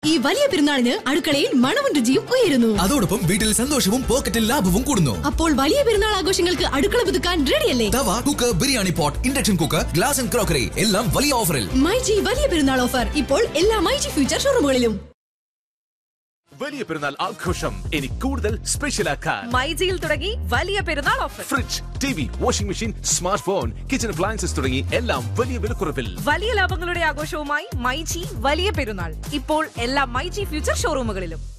ഈ വലിയ പെരുന്നാളിന് അടുക്കളയിൽ മണവും രുചിയും ഉയരുന്നു അതോടൊപ്പം വീട്ടിൽ സന്തോഷവും പോക്കറ്റിൽ ലാഭവും കൂടുന്നു അപ്പോൾ വലിയ പെരുന്നാൾ ആഘോഷങ്ങൾക്ക് അടുക്കള പുതുക്കാൻ റെഡിയല്ലേ tawa cooker biryani pot induction cooker glass and crockery എല്ലാം വലിയ ഓഫറിൽ മൈജി വലിയ പെരുന്നാൾ ഓഫർ ഇപ്പോൾ എല്ലാ മൈജി ഫ്യൂച്ചർ ഷോറൂമുകളിലും വലിയ പെരുന്നാൾ ആഘോഷം ഇനി കൂടുതൽ സ്പെഷ്യൽ ആക്കാൻ മൈജിയിൽ തുടങ്ങി വലിയ Perunnal offer fridge T V washing machine smart phone kitchen appliances തുടങ്ങി എല്ലാം വലിയ വിലക്കുറവിൽ വലിയ ലാഭങ്ങളുടെ ആഘോഷവുമായി മൈജി വലിയ പെരുന്നാൾ ഇപ്പോൾ എല്ലാ മൈജി ഫ്യൂച്ചർ ഷോറൂമുകളിലും